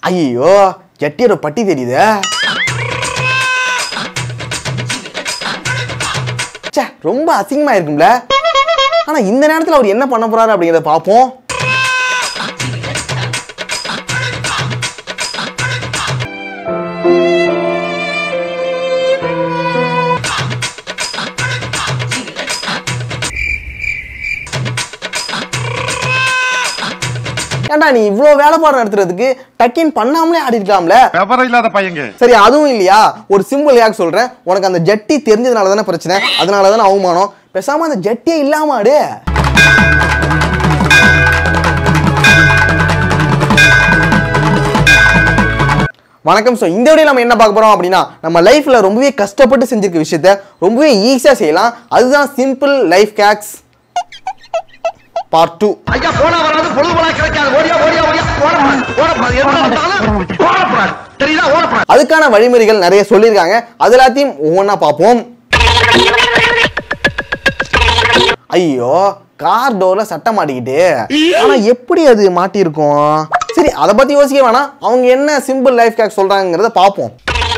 ஐயோ ஜட்டியோட பட்டி தெரியுதே ச்சே ரொம்ப அசிங்கமா இருக்கும்ல ஆனா இந்த நேரத்துல அவர் என்ன பண்ண போறாரு அப்படிங்கறத பார்ப்போம் ஏன்டா நீ இவ்ளோ வேலைப்பாடு நடத்துறதுக்கு டக்கின் பண்ணாமலே ஆடி இருக்கலாம்ல விவரம் இல்லாத பையங்க சரி அதுவும் இல்லையா ஒரு சிம்பிள் யாக் சொல்றேன் உனக்கு அந்த ஜட்டி தெரிஞ்சதுனால தானே பிரச்சனை அதனால தானே அவமானம் பேசாம அந்த ஜட்டியே இல்லாம ஆடு வணக்கம் ஸோ இந்த வீடியோ நம்ம என்ன பார்க்க போறோம் அப்படின்னா நம்ம லைஃப்ல ரொம்பவே கஷ்டப்பட்டு செஞ்சிருக்க விஷயத்த ரொம்பவே ஈஸியா செய்யலாம் அதுதான் simple life cakes part two ஐயா போனா வராது பொழுது போனா கிடைக்காது ஓடியா ஓடியா ஓடியா ஓடப்படாது ஓடப்படாது என்ன நடந்தாலும் ஓடப்படாது தெரியுதா ஓடப்படாது அதுக்கான வழிமுறைகள் நிறைய சொல்லியிருக்காங்க அது எல்லாத்தையும் ஒவ்வொன்றா பார்ப்போம் ஐயோ கார் டோர்ல சட்டை மாட்டிக்கிட்டு ஆனா எப்படி அது மாட்டியிருக்கும் சரி அதை பத்தி யோசிக்க வேணாம் அவங்க என்ன சிம்பிள் லைஃப் கேக் சொல்றாங்கிறத பார்ப்போம்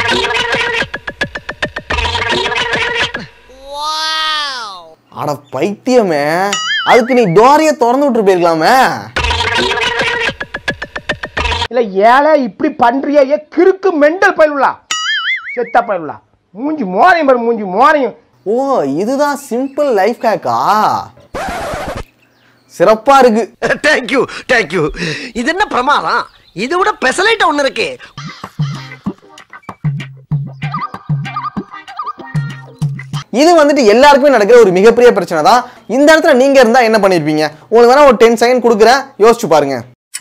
அட பைத்தியமே அதுக்கு நீ டோரையே திறந்து விட்டு போயிருக்கலாமே இல்ல ஏழை இப்படி பண்றியே ஏ கிறுக்கு மெண்டல் பயிலுலா செத்த பயிலுலா மூஞ்சி மோரையும் பாரு மூஞ்சி மோரையும் ஓ இதுதான் சிம்பிள் லைஃப் கேக்கா சிறப்பா இருக்கு தேங்க்யூ தேங்க்யூ இது என்ன பிரமாதம் இதை விட பெசலைட் ஒண்ணு இருக்கு இது வந்துட்டு எல்லாருக்குமே நடக்கிற ஒரு மிகப்பெரிய பிரச்சனை தான் இந்த இடத்துல நீங்க இருந்தா என்ன பண்ணிருப்பீங்க உங்களுக்கு வேணா ஒரு டென் செகண்ட் கொடுக்குறேன் யோசிச்சு பாருங்க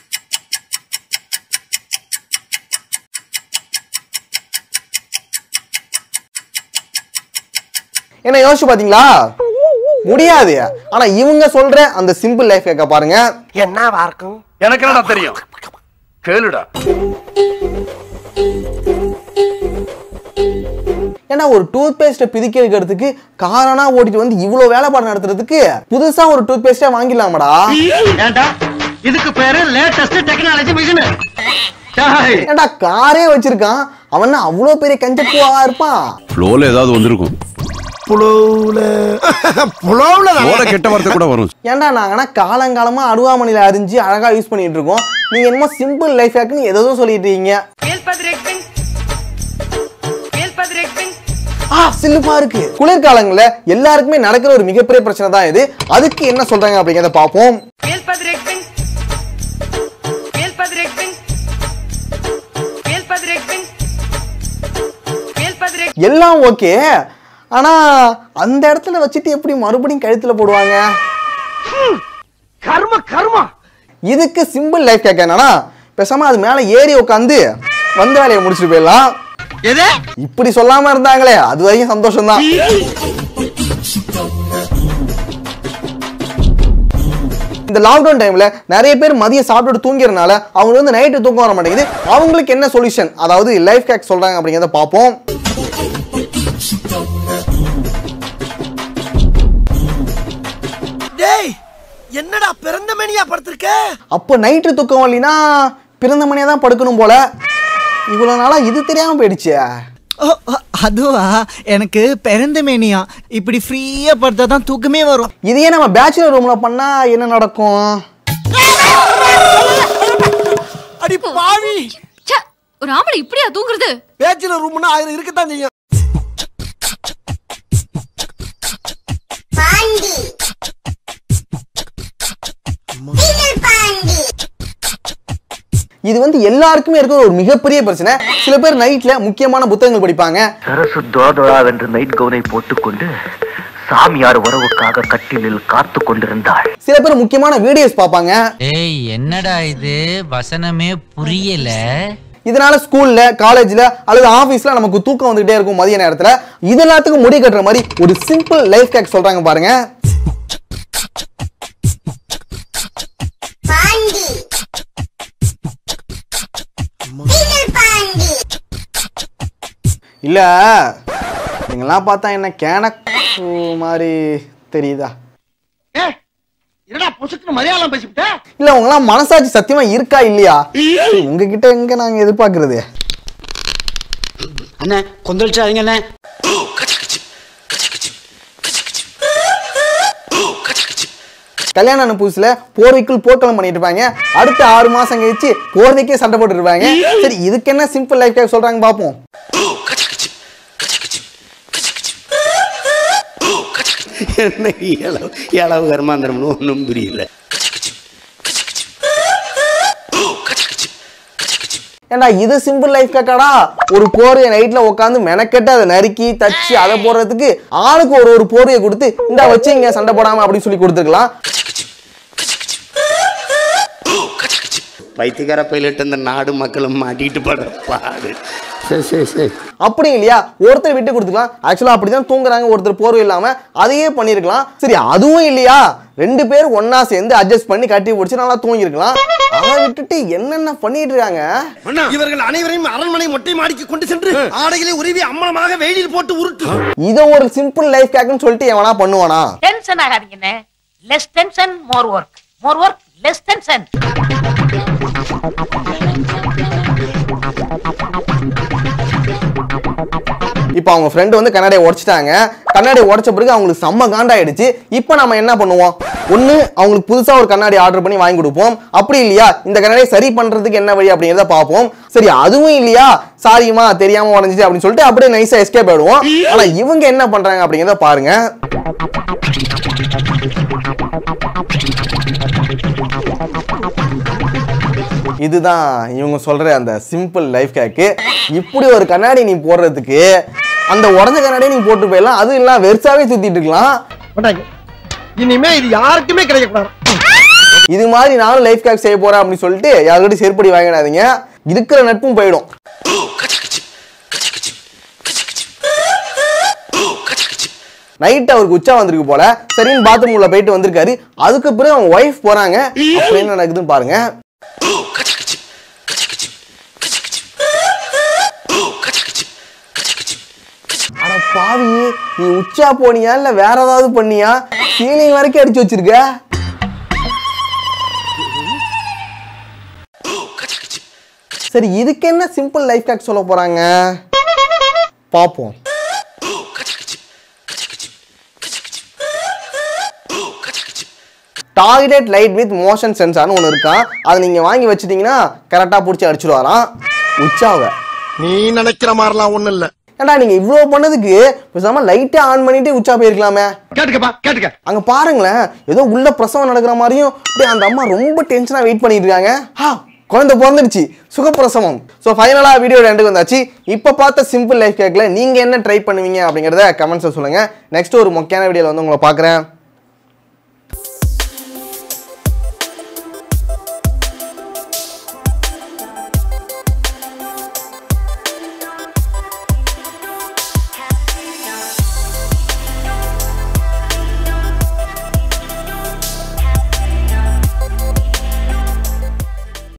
என்ன யோசிச்சு பாத்தீங்களா முடியாது ஆனா இவங்க சொல்ற அந்த சிம்பிள் லைஃப் கேட்க பாருங்க என்னவா இருக்கும் எனக்கு என்னடா தெரியும் கேளுடா ஏன்னா ஒரு டூத் பேஸ்ட்டை பிதிக்க வைக்கிறதுக்கு காரணா ஓட்டிட்டு வந்து இவ்வளோ வேலைப்பாடு நடத்துறதுக்கு புதுசா ஒரு டூத் பேஸ்ட்டை வாங்கிடலாமடா ஏண்டா இதுக்கு பேரு லேட்டஸ்ட் டெக்னாலஜி மிஷின் ஏன்டா காரே வச்சிருக்கான் அவன் என்ன அவ்வளோ பெரிய கஞ்சப்புவா இருப்பான் ஃப்ளோல ஏதாவது வந்திருக்கும் ஃப்ளோல கெட்ட வார்த்தை கூட வரும் ஏன்டா நாங்கன்னா காலங்காலமா அடுவாமணியில அரிஞ்சு அழகா யூஸ் பண்ணிட்டு இருக்கோம் நீங்க என்னமோ சிம்பிள் லைஃப் ஹேக்னு ஏதோ சொல்லிட்டு இருக்கீங்க Elpadrekten. Elpadrekten. ஆ சில்லுப்பா இருக்கு குளிர்காலங்கள்ல எல்லாருக்குமே நடக்கிற ஒரு மிகப்பெரிய பிரச்சனை தான் இது அதுக்கு என்ன சொல்றாங்க அப்படிங்கிறத பார்ப்போம் Elpadrekten. Elpadrekten. Elpadrekten. Elpadrekten. எல்லாம் ஓகே ஆனா அந்த இடத்துல வச்சுட்டு எப்படி மறுபடியும் கழுத்துல போடுவாங்க கர்ம கர்மா இதுக்கு சிம்பிள் லைஃப் கேட்க என்னன்னா பேசாம அது மேல ஏறி உட்காந்து வந்த வேலையை முடிச்சுட்டு போயிடலாம் எது இப்படி சொல்லாம இருந்தாங்களே அது வரைக்கும் சந்தோஷம் தான் இந்த லாக்டவுன் டைம்ல நிறைய பேர் மதியம் சாப்பிட்டுட்டு தூங்கிறனால அவங்க வந்து நைட்டு தூக்கம் வர மாட்டேங்குது அவங்களுக்கு என்ன சொல்யூஷன் அதாவது லைஃப் கேக் சொல்றாங்க அப்படிங்கிறத பார்ப்போம் டேய் என்னடா பிறந்த மணியா படுத்திருக்க அப்போ நைட்டு தூக்கம் வரலைன்னா பிறந்த மணியா தான் படுக்கணும் போல இவ்வளவு நாளா இது தெரியாம போயிடுச்சு ஓ, அ- அதுவா எனக்கு பிறந்த மேனியா இப்படி ஃப்ரீயா படுத்தா தான் தூக்கமே வரும் இதையே நம்ம பேச்சுலர் ரூம்ல பண்ணா என்ன நடக்கும் அடி பாவி ச்சே, ஒரு ஆம்பளை இப்படியா தூங்குறது பேச்சுலர் ரூம்னா ஆயிரம் இருக்கத்தான் செய்யும் இது வந்து எல்லாருக்குமே இருக்கிற ஒரு மிகப்பெரிய பிரச்சனை சில பேர் நைட்ல முக்கியமான புத்தகங்கள் படிப்பாங்க சரசு தோதொழாவென்று நைட் கவுனை போட்டுக்கொண்டு சாமியார் உறவுக்காக கட்டிலில் காத்து கொண்டிருந்தாள் சில பேர் முக்கியமான வீடியோஸ் பார்ப்பாங்க ஏய் என்னடா இது வசனமே புரியல இதனால ஸ்கூல்ல காலேஜ்ல அல்லது ஆபீஸ்ல நமக்கு தூக்கம் வந்துகிட்டே இருக்கும் மதிய நேரத்துல இது எல்லாத்துக்கும் முடி கட்டுற மாதிரி ஒரு சிம்பிள் லைஃப் கேக் சொல்றாங்க பாருங்க இல்ல நீங்கெல்லாம் பார்த்தா என்ன கேன மாதிரி தெரியுதா என்னடா பொசுக்கு மலையாளம் பேசிவிட்ட இல்ல உங்களாம் மனசாட்சி சத்தியமா இருக்கா இல்லையா சரி, உங்ககிட்ட எங்க நாங்க எதிர்பார்க்கறது அண்ணே கொந்தளிச்சாதீங்க அண்ணே கல்யாணம் ஆன புதுசுல போர்வைக்குள் போர்க்களம் பண்ணிட்டு இருப்பாங்க அடுத்த ஆறு மாசம் கழிச்சு போர்வைக்கே சண்டை போட்டு இருப்பாங்க சரி இதுக்கு என்ன சிம்பிள் லைஃப் கேக் சொல்றாங்க பாப்போம் என்ன இளவு இளவு கர்மாந்திரம்னு ஒன்றும் புரியல ஏண்டா இது சிம்பிள் லைஃப் கேக்காடா ஒரு போர்வையை நைட்ல உட்காந்து மெனக்கெட்டு அதை நறுக்கி தச்சு அதை போடுறதுக்கு ஆளுக்கு ஒரு ஒரு போர்வையை கொடுத்து இந்தா வச்சு இங்க சண்டை போடாம அப்படின்னு சொல்லி கொடுத்துருக்கலாம் பைத்தியக்கார பையிலிட்டு இந்த நாடு மக்களும் மாட்டிட்டு படுற பாடு சரி சரி சரி அப்படி இல்லையா ஒருத்தர் விட்டு கொடுத்துக்கலாம் ஆக்சுவலா அப்படிதான் தூங்குறாங்க ஒருத்தர் போர்வை இல்லாம அதையே பண்ணிருக்கலாம் சரி அதுவும் இல்லையா ரெண்டு பேரும் ஒண்ணா சேர்ந்து அட்ஜஸ்ட் பண்ணி கட்டி பிடிச்சி நல்லா தூங்கிருக்கலாம் அதை விட்டுட்டு என்னென்ன பண்ணிட்டு இருக்காங்க இவர்கள் அனைவரையும் அரண்மனை மொட்டை மாடிக்கு கொண்டு சென்று ஆடைகளை உருவி அம்மனமாக வெயிலில் போட்டு உருட்டு இதை ஒரு சிம்பிள் லைஃப் கேக்குன்னு சொல்லிட்டு எவனா பண்ணுவானா டென்ஷன் ஆகாதீங்கண்ணே less tension more work more work less tension இப்போ அவங்க ஃப்ரெண்டு வந்து கண்ணாடியை உடைச்சிட்டாங்க கண்ணாடி உடைச்ச பிறகு அவங்களுக்கு செம்ம காண்டாயிடுச்சு இப்போ நம்ம என்ன பண்ணுவோம் ஒன்று அவங்களுக்கு புதுசாக ஒரு கண்ணாடி ஆர்டர் பண்ணி வாங்கி கொடுப்போம் அப்படி இல்லையா இந்த கண்ணாடியை சரி பண்ணுறதுக்கு என்ன வழி அப்படிங்கிறத பார்ப்போம் சரி அதுவும் இல்லையா சாரிமா தெரியாம உடஞ்சிச்சு அப்படின்னு சொல்லிட்டு அப்படியே நைஸாக எஸ்கேப் ஆயிடுவோம் ஆனால் இவங்க என்ன பண்ணுறாங்க அப்படிங்கிறத பாருங்க இதுதான் இவங்க சொல்ற அந்த சிம்பிள் லைஃப் கேக்கு இப்படி ஒரு கண்ணாடி நீ போடுறதுக்கு அந்த உடஞ்ச கண்ணாடியை நீ போட்டு போயிடலாம் அது இல்லாம வெறுசாவே சுத்திட்டு இருக்கலாம் இனிமே இது யாருக்குமே கிடைக்கக்கூடாது இது மாதிரி நானும் லைஃப் கேக் செய்ய போறேன் அப்படின்னு சொல்லிட்டு யாருக்கிட்ட செருப்படி வாங்கிடாதீங்க இருக்கிற நட்பும் போயிடும் நைட் அவருக்கு உச்சா வந்திருக்கு போல சரின்னு பாத்ரூம் உள்ள போயிட்டு வந்திருக்காரு அதுக்கு பிறகு அவங்க ஒய்ஃப் போறாங்க அப்புறம் என்ன நடக்குதுன்னு பாருங்க அட பாவி நீ உச்சா போனியா இல்ல வேற ஏதாவது பண்ணியா சீலிங் வரைக்கும் அடிச்சு வச்சிருக்க சரி இதுக்கு என்ன சிம்பிள் லைஃப் ஹேக் சொல்ல போறாங்க பாப்போம் டார்கெட் லைட் வித் மோஷன் சென்சார்னு ஒன்று இருக்கான் அதை நீங்கள் வாங்கி வச்சிட்டீங்கன்னா கரெக்டாக பிடிச்சி அடிச்சிடுவாராம் உச்சாவை நீ நினைக்கிற மாதிரிலாம் ஒண்ணும் இல்ல ஏன்டா நீங்க இவ்வளோ பண்ணதுக்கு பேசாம லைட்டை ஆன் பண்ணிட்டு உச்சா போயிருக்கலாமே கேட்டுக்கப்பா கேட்டுக்க அங்க பாருங்களேன் ஏதோ உள்ள பிரசவம் நடக்கிற மாதிரியும் அப்படியே அந்த அம்மா ரொம்ப டென்ஷனா வெயிட் பண்ணிட்டு இருக்காங்க ஹா குழந்தை பிறந்துடுச்சு சுகப்பிரசவம் ஸோ ஃபைனலாக வீடியோ ரெண்டுக்கு வந்தாச்சு இப்போ பார்த்த சிம்பிள் லைஃப் கேட்கல நீங்கள் என்ன ட்ரை பண்ணுவீங்க அப்படிங்கிறத கமெண்ட்ஸில் சொல்லுங்கள் நெக்ஸ்ட் ஒரு முக்கியமான வீடியோவில் வந்து உங்களை பார்க்குறேன்